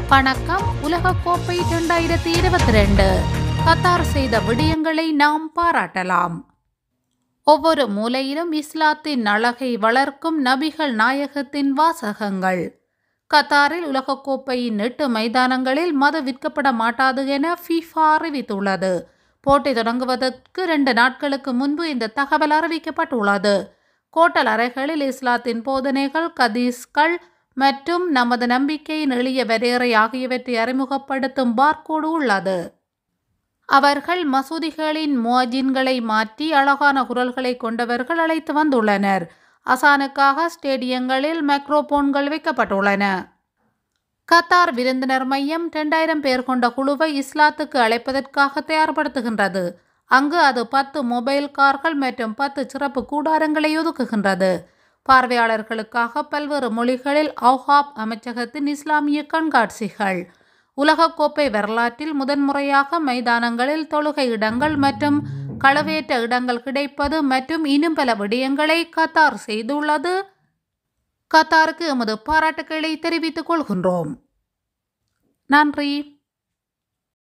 வணக்கம் உலகக்கோப்பை இரண்டாயிரத்தி இருபத்தி ரெண்டு கத்தார் செய்த விடயங்களை நாம் பாராட்டலாம் ஒவ்வொரு மூலையிலும் இஸ்லாத்தின் அழகை வளர்க்கும் நபிகள் நாயகத்தின் வாசகங்கள் கத்தாரில் உலகக்கோப்பையின் எட்டு மைதானங்களில் மது விற்கப்பட மாட்டாது என ஃபீஃபா அறிவித்துள்ளது போட்டி தொடங்குவதற்கு ரெண்டு நாட்களுக்கு முன்பு இந்த தகவல் அறிவிக்கப்பட்டுள்ளது கோட்டல் அறைகளில் இஸ்லாத்தின் போதனைகள் கதீஸ்கள் மற்றும் நமது நம்பிக்கையின் எளிய வரையறை ஆகியவற்றை அறிமுகப்படுத்தும் பார்கோடு உள்ளது அவர்கள் மசூதிகளின் முவாஜின்களை மாற்றி அழகான குரல்களை கொண்டவர்கள் அழைத்து வந்துள்ளனர் அசானுக்காக ஸ்டேடியங்களில் மைக்ரோபோன்கள் வைக்கப்பட்டுள்ளன கத்தார் விருந்தினர் மையம் இரண்டாயிரம் பேர் கொண்ட குழுவை இஸ்லாத்துக்கு அழைப்பதற்காக தயார்படுத்துகின்றது அங்கு அது பத்து மொபைல் கார்கள் மற்றும் பத்து சிறப்பு கூடாரங்களை ஒதுக்குகின்றது பார்வையாளர்களுக்காக பல்வேறு மொழிகளில் அவ்ஹாப் அமைச்சகத்தின் இஸ்லாமிய கண்காட்சிகள் உலகக்கோப்பை வரலாற்றில் முதன்முறையாக மைதானங்களில் தொழுகை இடங்கள் மற்றும் களவேற்ற இடங்கள் கிடைப்பது மற்றும் இன்னும் பல விடயங்களை கத்தார் செய்துள்ளது கத்தாருக்கு எமது பாராட்டுக்களை தெரிவித்துக் கொள்கின்றோம் நன்றி